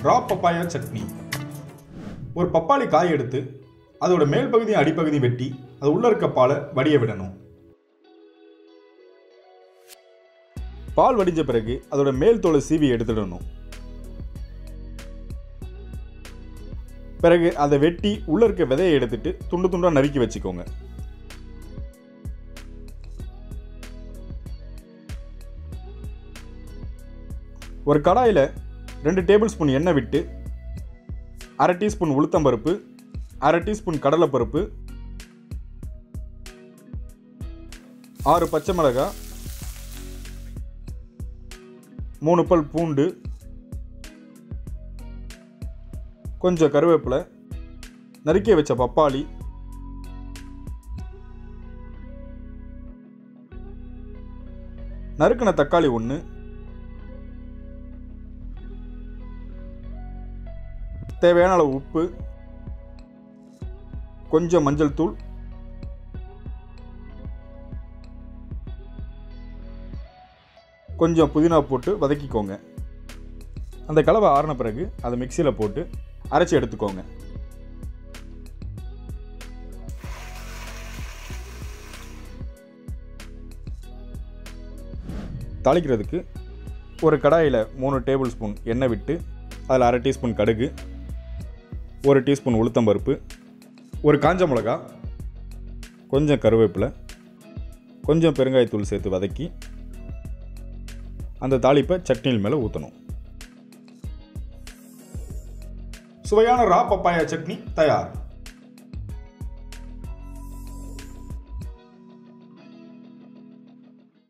ரா papaya chutney ஒரு பப்பாளி காய் எடுத்து அதோட மேல் பகுதியும் அடிப்பகுதி வெட்டி அது உள்ள இருக்க பாலை வடிய விடணும் பால் வடிஞ்ச பிறகு அதோட மேல் தோலை சீவி எடுத்துடணும் பிறகு அதை வெட்டி உள்ள இருக்க விதையை எடுத்துட்டு துண்டு துண்டா நறுக்கி வச்சுக்கோங்க ஒரு கடாயில் ரெண்டு டேபிள் ஸ்பூன் எண்ணெய் விட்டு அரை டீஸ்பூன் உளுத்தம்பருப்பு அரை டீஸ்பூன் கடலைப்பருப்பு ஆறு பச்சை மிளகாய் மூணு பல் பூண்டு கொஞ்சம் கருவேப்பிலை நறுக்கிய வச்ச பப்பாளி நறுக்கின தக்காளி ஒன்று தேவையான அளவு உப்பு கொஞ்சம் மஞ்சள் தூள் கொஞ்சம் புதினா போட்டு வதக்கிக்கோங்க அந்த கலவை ஆறின பிறகு அதை மிக்சியில் போட்டு அரைச்சி எடுத்துக்கோங்க தாளிக்கிறதுக்கு ஒரு கடாயில் மூணு டேபிள் ஸ்பூன் எண்ணெய் விட்டு அதில் அரை டீஸ்பூன் கடுகு ஒரு டீஸ்பூன் உளுத்தம்பருப்பு ஒரு காஞ்ச மிளகா கொஞ்சம் கருவேப்பிலை கொஞ்சம் பெருங்காயத்தூள் சேர்த்து வதக்கி அந்த தாளிப்பை சட்னியில் மேலே ஊற்றணும் சுவையான ரா பப்பாயா சட்னி தயார்